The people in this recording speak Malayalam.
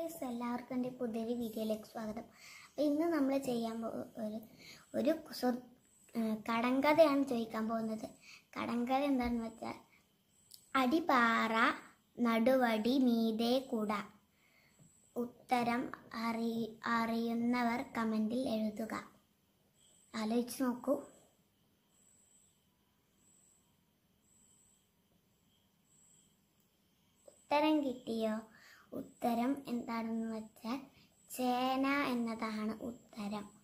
ഗൈസ് എല്ലാവർക്കും എൻ്റെ പുതിയൊരു വീഡിയോയിലേക്ക് സ്വാഗതം അപ്പോൾ ഇന്ന് നമ്മൾ ചെയ്യാൻ പോ ഒരു ഒരു സ്വ- ആ, കടങ്കഥയാണ് ചോദിക്കാൻ പോകുന്നത് കടങ്കഥ എന്താണെന്ന് വെച്ചാൽ അടിപാറ നടുവടി മീതെ കുട ഉത്തരം അറി അറിയുന്നവർ കമൻറ്റിൽ എഴുതുക ആലോചിച്ച് നോക്കൂ ഉത്തരം കിട്ടിയോ ഉത്തരം എന്താണെന്ന് വെച്ചാൽ ചേന എന്നതാണ് ഉത്തരം